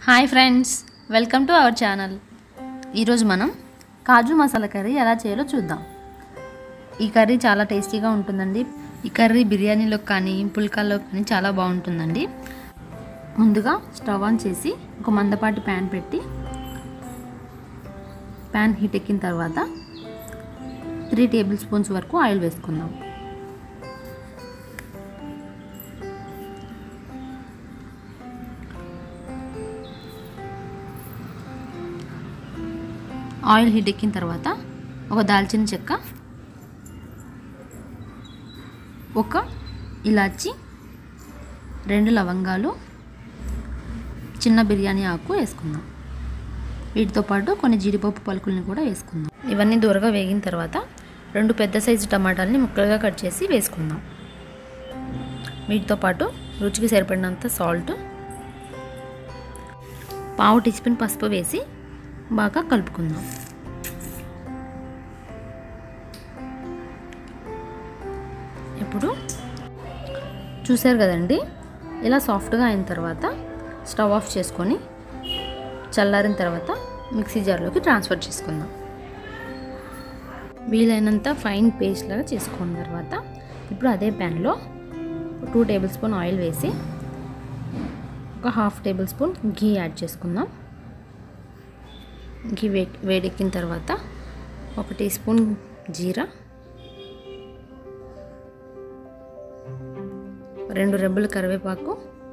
hi friends welcome to our channel ఈరోజు మనం కాజు masala curry ఎలా చేయాలో చూద్దాం ఈ కర్రీ చాలా టేస్టీగా ఉంటుందండి ఈ కర్రీ బిర్యానీలో కానీ పుల్కాల్లో కానీ చాలా బాగుంటుందండి ముందుగా స్టవ్ ఆన్ చేసి ఒక మందపాటి ప్యాన్ పెట్టి ప్యాన్ హీట్ ఎక్కిన తర్వాత త్రీ టేబుల్ స్పూన్స్ వరకు ఆయిల్ వేసుకుందాం ఆయిల్ హీట్ ఎక్కిన తర్వాత ఒక దాల్చిన చెక్క ఒక ఇలాచి రెండు లవంగాలు చిన్న బిర్యానీ ఆకు వేసుకుందాం వీటితో పాటు కొన్ని జీడిపప్పు పలుకుల్ని కూడా వేసుకుందాం ఇవన్నీ దూరగా వేగిన తర్వాత రెండు పెద్ద సైజు టమాటాలని ముక్కలుగా కట్ చేసి వేసుకుందాం వీటితో పాటు రుచికి సరిపడినంత సాల్ట్ పావు టీ స్పూన్ పసుపు వేసి బాగా కలుపుకుందాం ఇప్పుడు చూసారు కదండి ఇలా సాఫ్ట్గా అయిన తర్వాత స్టవ్ ఆఫ్ చేసుకొని చల్లారిన తర్వాత మిక్సీ జార్లోకి ట్రాన్స్ఫర్ చేసుకుందాం వీలైనంత ఫైన్ పేస్ట్ లాగా చేసుకున్న తర్వాత ఇప్పుడు అదే ప్యాన్లో టూ టేబుల్ స్పూన్ ఆయిల్ వేసి ఒక half tablespoon ghee add చేసుకుందాం ఘీ వే వేడెక్కిన తర్వాత ఒక టీ స్పూన్ జీరా రెండు రెబ్బలు కరివేపాకు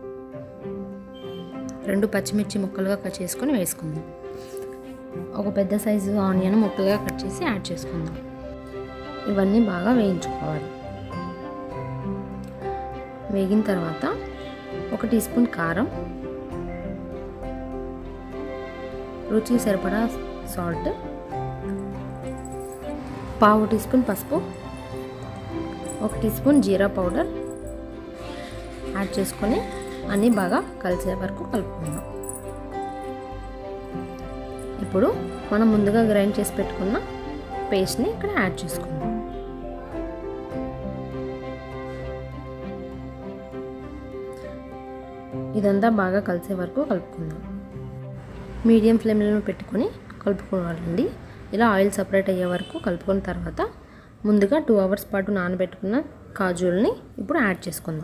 రెండు పచ్చిమిర్చి ముక్కలుగా కట్ చేసుకొని వేసుకుందాం ఒక పెద్ద సైజు ఆనియన్ ముక్కలుగా కట్ చేసి యాడ్ చేసుకుందాం ఇవన్నీ బాగా వేయించుకోవాలి వేగిన తర్వాత ఒక టీ స్పూన్ కారం రుచికి సరిపడా సాల్ట్ పావు టీ స్పూన్ పసుపు ఒక teaspoon jeera powder add చేసుకొని అన్నీ బాగా కలిసే వరకు కలుపుకుందాం ఇప్పుడు మనం ముందుగా గ్రైండ్ చేసి పెట్టుకున్న పేస్ట్ని ఇక్కడ యాడ్ చేసుకుందాం ఇదంతా బాగా కలిసే వరకు కలుపుకుందాం మీడియం ఫ్లేమ్లో పెట్టుకొని కలుపుకోవాలండి ఇలా ఆయిల్ సపరేట్ అయ్యే వరకు కలుపుకున్న తర్వాత ముందుగా టూ అవర్స్ పాటు నానబెట్టుకున్న కాజుల్ని ఇప్పుడు యాడ్ చేసుకుందాం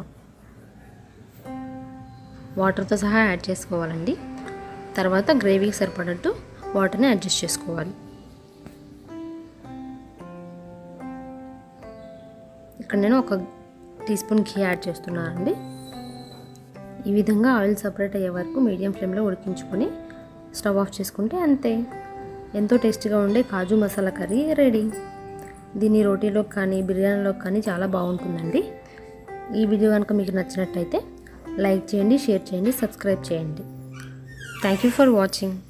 వాటర్తో సహా యాడ్ చేసుకోవాలండి తర్వాత గ్రేవీకి సరిపడట్టు వాటర్ని అడ్జస్ట్ చేసుకోవాలి ఇక్కడ నేను ఒక టీ స్పూన్ ఘీ యాడ్ చేస్తున్నానండి ఈ విధంగా ఆయిల్ సపరేట్ అయ్యే వరకు మీడియం ఫ్లేమ్లో ఉడికించుకొని స్టవ్ ఆఫ్ చేసుకుంటే అంతే ఎంతో టేస్టీగా ఉండే కాజు మసాలా కర్రీ రెడీ దీన్ని రోటీలో కానీ బిర్యానీలో కానీ చాలా బాగుంటుందండి ఈ వీడియో కనుక మీకు నచ్చినట్టయితే లైక్ చేయండి షేర్ చేయండి సబ్స్క్రైబ్ చేయండి థ్యాంక్ యూ ఫర్ వాచింగ్